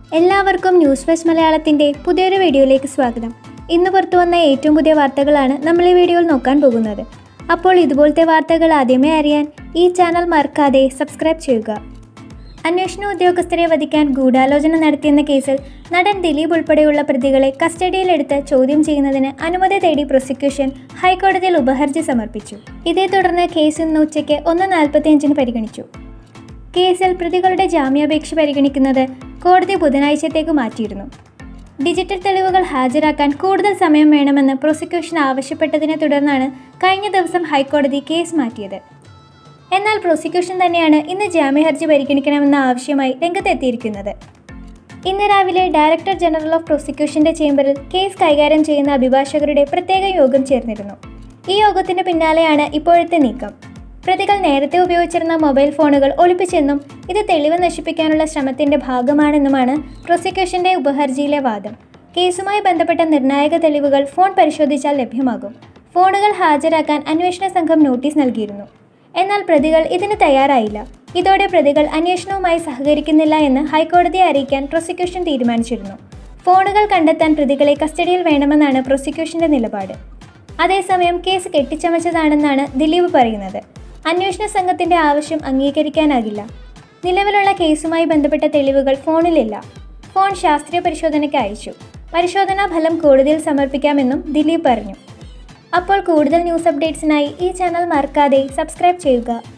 എല്ലാവർക്കും news first മലയാളത്തിൻ്റെ പുതിയൊരു വീഡിയോയിലേക്ക് സ്വാഗതം ഇന്ന് പുറത്തു വന്ന ഏറ്റവും പുതിയ വാർത്തകളാണ് നമ്മൾ ഈ വീഡിയോയിൽ നോക്കാൻ പോകുന്നത് അപ്പോൾ ഇതുപോലത്തെ വാർത്തകൾ ആദ്യമേ അറിയാൻ ഈ ചാനൽ മറക്കാതെ സബ്സ്ക്രൈബ് ചെയ്യുക അന്വേഷണ ഉദ്യോഗസ്ഥരെ വധിക്കാൻ ഗൂഢാലോചന നടത്തിയെന്ന കേസിൽ നടൻ ദിലീപ് ഉൾപ്പെടെയുള്ള പ്രതികളെ കസ്റ്റഡിയിലെടുത്ത് ചോദ്യം ചെയ്യുന്നതിന് അനുമതി തേടി പ്രോസിക്യൂഷൻ ഹൈക്കോടതിയിൽ ഉപഹർജി സമർപ്പിച്ചു ഇതേ തുടർന്ന് കേസ് ഇന്ന് ഉച്ചയ്ക്ക് ഒന്ന് നാൽപ്പത്തിയഞ്ചിന് പരിഗണിച്ചു കേസിൽ പ്രതികളുടെ ജാമ്യാപേക്ഷ പരിഗണിക്കുന്നത് കോടതി ബുധനാഴ്ചത്തേക്ക് മാറ്റിയിരുന്നു ഡിജിറ്റൽ തെളിവുകൾ ഹാജരാക്കാൻ കൂടുതൽ സമയം വേണമെന്ന് പ്രോസിക്യൂഷൻ ആവശ്യപ്പെട്ടതിനെ തുടർന്നാണ് കഴിഞ്ഞ ദിവസം ഹൈക്കോടതി കേസ് മാറ്റിയത് എന്നാൽ പ്രോസിക്യൂഷൻ തന്നെയാണ് ഇന്ന് ജാമ്യഹർജി പരിഗണിക്കണമെന്ന ആവശ്യമായി രംഗത്തെത്തിയിരിക്കുന്നത് ഇന്ന് രാവിലെ ഡയറക്ടർ ജനറൽ ഓഫ് പ്രോസിക്യൂഷന്റെ ചേംബറിൽ കേസ് കൈകാര്യം ചെയ്യുന്ന അഭിഭാഷകരുടെ പ്രത്യേക യോഗം ചേർന്നിരുന്നു ഈ യോഗത്തിന് പിന്നാലെയാണ് ഇപ്പോഴത്തെ നീക്കം പ്രതികൾ നേരത്തെ ഉപയോഗിച്ചിരുന്ന മൊബൈൽ ഫോണുകൾ ഒളിപ്പിച്ചെന്നും ഇത് തെളിവ് നശിപ്പിക്കാനുള്ള ശ്രമത്തിന്റെ ഭാഗമാണെന്നുമാണ് പ്രോസിക്യൂഷന്റെ ഉപഹർജിയിലെ വാദം കേസുമായി ബന്ധപ്പെട്ട നിർണായക തെളിവുകൾ ഫോൺ പരിശോധിച്ചാൽ ലഭ്യമാകും ഫോണുകൾ ഹാജരാക്കാൻ അന്വേഷണ സംഘം നോട്ടീസ് നൽകിയിരുന്നു എന്നാൽ പ്രതികൾ ഇതിന് തയ്യാറായില്ല ഇതോടെ പ്രതികൾ അന്വേഷണവുമായി സഹകരിക്കുന്നില്ല എന്ന് ഹൈക്കോടതിയെ അറിയിക്കാൻ പ്രോസിക്യൂഷൻ തീരുമാനിച്ചിരുന്നു ഫോണുകൾ കണ്ടെത്താൻ പ്രതികളെ കസ്റ്റഡിയിൽ വേണമെന്നാണ് പ്രോസിക്യൂഷന്റെ നിലപാട് അതേസമയം കേസ് കെട്ടിച്ചമച്ചതാണെന്നാണ് ദിലീപ് പറയുന്നത് അന്വേഷണ സംഘത്തിന്റെ ആവശ്യം അംഗീകരിക്കാനാകില്ല നിലവിലുള്ള കേസുമായി ബന്ധപ്പെട്ട തെളിവുകൾ ഫോണിലില്ല ഫോൺ ശാസ്ത്രീയ പരിശോധനയ്ക്ക് അയച്ചു പരിശോധനാ ഫലം കോടതിയിൽ സമർപ്പിക്കാമെന്നും ദിലീപ് പറഞ്ഞു അപ്പോൾ കൂടുതൽ ന്യൂസ് അപ്ഡേറ്റ്സിനായി ഈ ചാനൽ മറക്കാതെ സബ്സ്ക്രൈബ് ചെയ്യുക